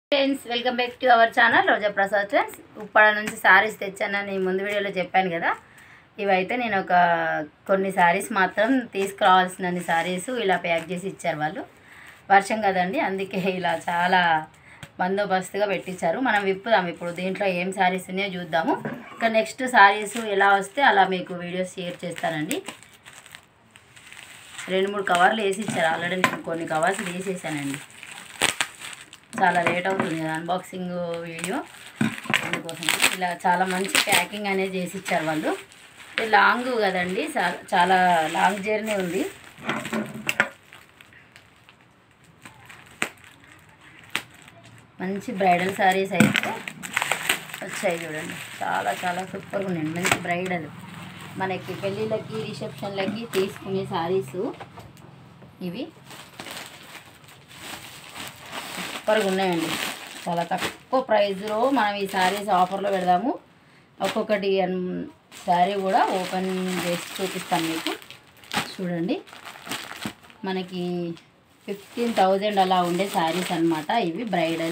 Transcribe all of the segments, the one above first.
friends welcome back to our channel Roja Prasad friends Uppada నుంచి సారీస్ తెచ్చానని ముందు వీడియోలో చెప్పాను కదా ఇవైతే నేను ఒక కొన్ని సారీస్ మాత్రం తీసుకురావాల్సినన్ని సారీస్ ఇలా ప్యాక్ చేసి ఇచ్చారు వాళ్ళు వర్షం కదండి అందుకే ఇలా చాలా బందోబస్తుగా పెట్టించారు మనం విప్పుదాం ఇప్పుడు దీంట్లో ఏం సారీస్ ఉన్నాయో చూద్దాము ఇంకా నెక్స్ట్ సారీస్ ఎలా వస్తే అలా మీకు వీడియోస్ షేర్ చేస్తానండి రెండు మూడు కవర్లు వేసి ఇచ్చారు ఆల్రెడీ నేను కొన్ని కవర్స్ తీసేసానండి చాలా లేట్ అవుతుంది కదా అన్బాక్సింగ్ వీడియో అందుకోసం ఇలా చాలా మంచి ప్యాకింగ్ అనేది చేసి ఇచ్చారు వాళ్ళు ఇది లాంగ్ కదండి చా- చాలా లాంగ్ జర్నీ ఉంది మంచి బ్రైడల్ శారీస్ అయితే వచ్చాయి చూడండి చాలా చాలా సూపర్గా ఉన్నాయండి మంచి బ్రైడల్ మనకి పెళ్ళిళ్ళకి రిసెప్షన్లకి తీసుకునే శారీస్ ఇవి సూపర్గా ఉన్నాయండి చాలా తక్కువ ప్రైస్లో మనం ఈ శారీస్ ఆఫర్లో పెడదాము ఒక్కొక్కటి శారీ కూడా ఓపెన్ చేసి చూపిస్తాను మీకు చూడండి మనకి ఫిఫ్టీన్ థౌజండ్ అలా ఉండే శారీస్ అన్నమాట ఇవి బ్రైడల్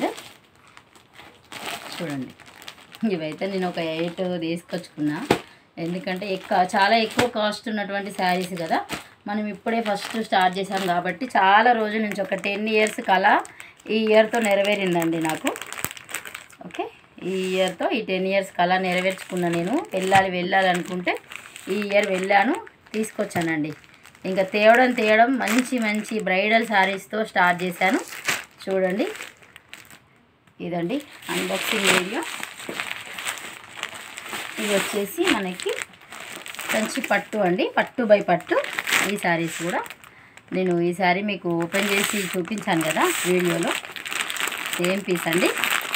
చూడండి ఇవైతే నేను ఒక ఎయిట్ తీసుకొచ్చుకున్నా ఎందుకంటే ఎక్కువ చాలా ఎక్కువ కాస్ట్ ఉన్నటువంటి శారీస్ కదా మనం ఇప్పుడే ఫస్ట్ స్టార్ట్ చేసాం కాబట్టి చాలా రోజుల నుంచి ఒక టెన్ ఇయర్స్ కల ఈ ఇయర్తో నెరవేరిందండి నాకు ఓకే ఈ ఇయర్తో ఈ టెన్ ఇయర్స్ కళ నెరవేర్చుకున్నా నేను వెళ్ళాలి వెళ్ళాలి అనుకుంటే ఈ ఇయర్ వెళ్ళాను తీసుకొచ్చానండి ఇంకా తేవడం తేవడం మంచి మంచి బ్రైడల్ శారీస్తో స్టార్ట్ చేశాను చూడండి ఇదండి అన్బాక్సింగ్ వీడియో ఇది వచ్చేసి మనకి కంచి పట్టు అండి పట్టు బై పట్టు ఈ శారీస్ కూడా నేను ఈ శారీ మీకు ఓపెన్ చేసి చూపించాను కదా వీడియోలో సేమ్ పీస్ అండి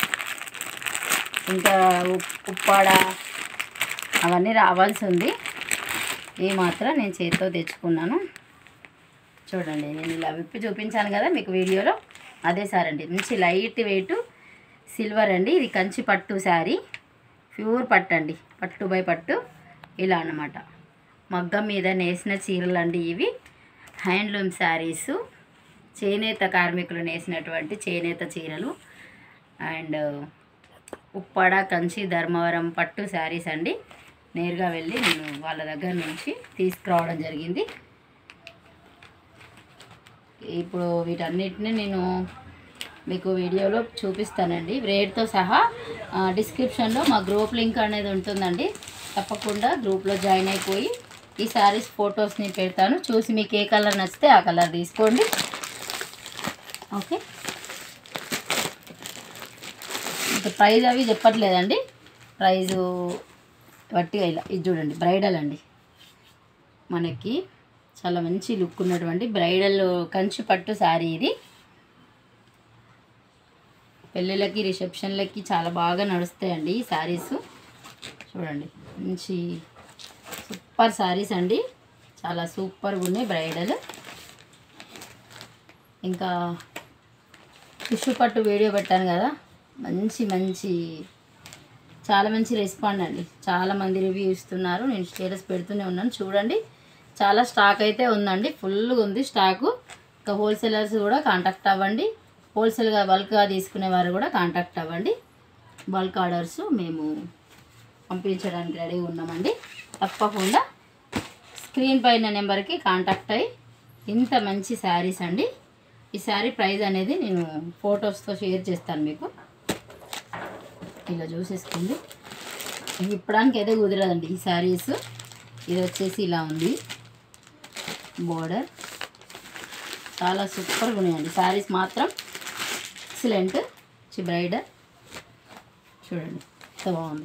ఇంకా ఉప్- ఉప్పాడ అవన్నీ రావాల్సి ఉంది ఈ మాత్రం నేను చేతితో తెచ్చుకున్నాను చూడండి నేను ఇలా విప్పి చూపించాను కదా మీకు వీడియోలో అదే సార్ అండి మంచి లైట్ వెయిట్ సిల్వర్ అండి ఇది కంచి పట్టు శారీ ప్యూర్ పట్టు అండి పట్టు బై పట్టు ఇలా అన్నమాట మగ్గం మీద నేసిన చీరలు అండి ఇవి హ్యాండ్లూమ్ శారీసు చేనేత కార్మికులు నేసినటువంటి చేనేత చీరలు అండ్ ఉప్పాడ కంచి ధర్మవరం పట్టు శారీస్ అండి నేరుగా వెళ్ళి నేను వాళ్ళ దగ్గర నుంచి తీసుకురావడం జరిగింది ఇప్పుడు వీటన్నిటిని నేను మీకు వీడియోలో చూపిస్తానండి రేట్తో సహా ఆ, డిస్క్రిప్షన్లో మా గ్రూప్ లింక్ అనేది ఉంటుందండి తప్పకుండా గ్రూప్లో జాయిన్ అయిపోయి ఈ శారీస్ ఫొటోస్ని పెడతాను చూసి మీకు ఏ కలర్ నచ్చితే ఆ కలర్ తీసుకోండి ఓకే ఇంకా ప్రైజ్ అవి చెప్పట్లేదండి ప్రైజు వట్టిగా ఇలా ఇది చూడండి బ్రైడల్ అండి మనకి చాలా మంచి లుక్ ఉన్నటువంటి బ్రైడల్ కంచి పట్టు శారీ ఇది పెళ్ళిళ్ళకి రిసెప్షన్లకి చాలా బాగా నడుస్తాయండి ఈ శారీస్ చూడండి మంచి సూపర్ శారీస్ అండి చాలా సూపర్గా ఉన్నాయి బ్రైడల్ ఇంకా టిష్యూ పట్టు వీడియో పెట్టాను కదా మంచి మంచి చాలా మంచి రెస్పాండ్ అండి చాలా మంది రివ్యూ ఇస్తున్నారు నేను స్టేటస్ పెడుతూనే ఉన్నాను చూడండి చాలా స్టాక్ అయితే ఉందండి ఫుల్గా ఉంది స్టాకు ఇంకా హోల్సేలర్స్ కూడా కాంటాక్ట్ అవ్వండి హోల్సేల్గా బల్క్గా తీసుకునే వారు కూడా కాంటాక్ట్ అవ్వండి బల్క్ ఆర్డర్స్ మేము పంపించడానికి రెడీగా ఉన్నామండి తప్పకుండా స్క్రీన్ పైన నెంబర్కి కాంటాక్ట్ అయ్యి ఇంత మంచి శారీస్ అండి ఈ శారీ ప్రైస్ అనేది నేను ఫొటోస్తో షేర్ చేస్తాను మీకు ఇలా చూసేసుకోండి ఇది ఇప్పడానికి అయితే కుదరదండి ఈ శారీస్ ఇది వచ్చేసి ఇలా ఉంది బోర్డర్ చాలా సూపర్గా ఉన్నాయండి శారీస్ మాత్రం ఎక్సలెంట్ చి బ్రైడర్ చూడండి ఎంత బాగుంది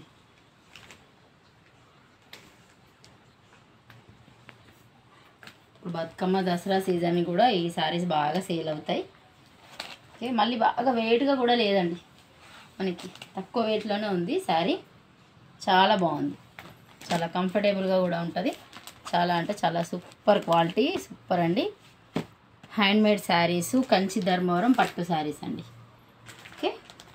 ఇప్పుడు బతుకమ్మ దసరా సీజన్ కూడా ఈ శారీస్ బాగా సేల్ అవుతాయి ఓకే మళ్ళీ బాగా వెయిట్గా కూడా లేదండి మనకి తక్కువ వెయిట్లోనే ఉంది శారీ చాలా బాగుంది చాలా కంఫర్టబుల్గా కూడా ఉంటుంది చాలా అంటే చాలా సూపర్ క్వాలిటీ సూపర్ అండి హ్యాండ్మేడ్ శారీస్ కంచి ధర్మవరం పట్టు శారీస్ అండి ఓకే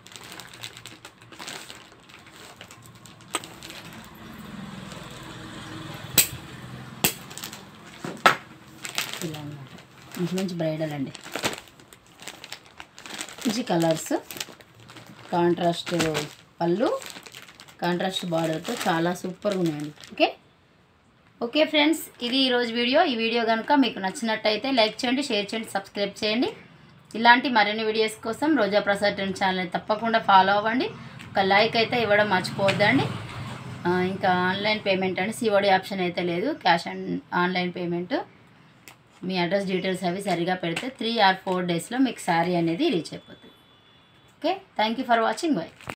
ఇలా అన్నమాట మంచి మంచి బ్రైడల్ అండి మంచి కలర్స్ కాంట్రాస్ట్ పళ్ళు కాంట్రాస్ట్ బార్డర్తో చాలా సూపర్గా ఉన్నాయండి ఓకే ఓకే ఫ్రెండ్స్ ఇది ఈరోజు వీడియో ఈ వీడియో కనుక మీకు నచ్చినట్టయితే లైక్ చేయండి షేర్ చేయండి సబ్స్క్రైబ్ చేయండి ఇలాంటి మరిన్ని వీడియోస్ కోసం రోజా ప్రసాద్ ట్రెండ్ ఛానల్ తప్పకుండా ఫాలో అవ్వండి ఒక లైక్ అయితే ఇవ్వడం మర్చిపోవద్దండి ఆ, ఇంకా ఆన్లైన్ పేమెంట్ అండి సిఓడి ఆప్షన్ అయితే లేదు క్యాష్ అండ్ ఆన్లైన్ పేమెంట్ మీ అడ్రస్ డీటెయిల్స్ అవి సరిగా పెడితే త్రీ ఆర్ ఫోర్ డేస్లో మీకు శారీ అనేది రీచ్ అయిపోతుంది okay thank you for watching by